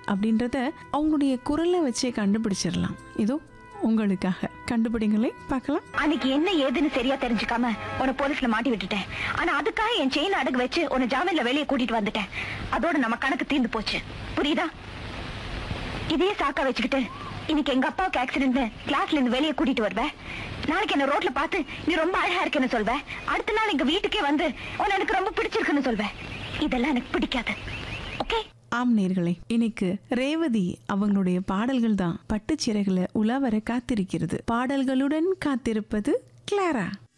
அப்படின்றத அவங்களுடைய குரலை வச்சே கண்டுபிடிச்சிடலாம் இதோ உங்களுக்காக கண்டுபிடிங்களே பார்க்கலாம் அன்னைக்கு என்ன ஏதுன்னு சரியா தெரிஞ்சுக்காம உன்னை போலீஸ்ல மாட்டி விட்டுட்டேன் ஆனா அதுக்காக என் செயின் அடகு வச்சு உன்னை ஜாமீன்ல வெளியே கூட்டிட்டு வந்துட்டேன் அதோட நம்ம கணக்கு தீர்ந்து போச்சு புரியுதா இதே சாக்கா வச்சுக்கிட்டு இன்னைக்கு எங்க அப்பாவுக்கு ஆக்சிடென்ட் கிளாஸ்ல இருந்து வெளியே கூட்டிட்டு வருவ நாளைக்கு என்ன ரோட்ல பார்த்து நீ ரொம்ப அழகா இருக்கேன்னு சொல்வ அடுத்த நாள் எங்க வீட்டுக்கே வந்து உன்னை எனக்கு ரொம்ப பிடிச்சிருக்குன்னு சொல்வ இதெல்லாம் எனக்கு பிடிக்காது ஓகே ஆம் நேர்களே இன்னைக்கு ரேவதி அவங்களுடைய பாடல்கள் தான் பட்டுச்சிறகுல உலா வர காத்திருக்கிறது பாடல்களுடன் காத்திருப்பது கிளாரா